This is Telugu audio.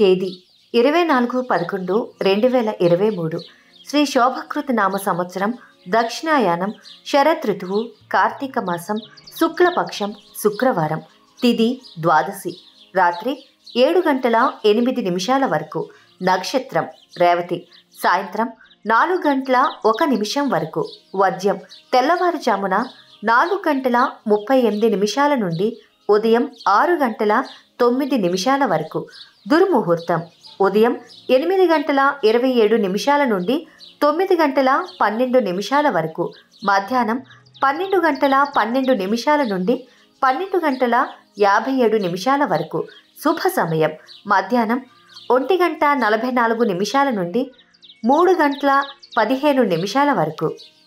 తేదీ ఇరవై నాలుగు పదకొండు రెండు వేల ఇరవై మూడు శ్రీ శోభకృత నామ సంవత్సరం దక్షిణాయానం శరత్ ఋతువు కార్తీక మాసం శుక్లపక్షం శుక్రవారం తిది ద్వాదశి రాత్రి ఏడు గంటల ఎనిమిది నిమిషాల వరకు నక్షత్రం రేవతి సాయంత్రం నాలుగు గంటల ఒక నిమిషం వరకు వద్యం తెల్లవారుజామున నాలుగు గంటల ముప్పై ఎనిమిది నిమిషాల నుండి ఉదయం ఆరు గంటల తొమ్మిది నిమిషాల వరకు దుర్ముహూర్తం ఉదయం ఎనిమిది గంటల ఇరవై ఏడు నిమిషాల నుండి తొమ్మిది గంటల పన్నెండు నిమిషాల వరకు మధ్యాహ్నం పన్నెండు గంటల పన్నెండు నిమిషాల నుండి పన్నెండు గంటల యాభై ఏడు నిమిషాల వరకు శుభ సమయం మధ్యాహ్నం ఒంటి గంట నలభై నాలుగు నిమిషాల నుండి మూడు గంటల పదిహేను నిమిషాల వరకు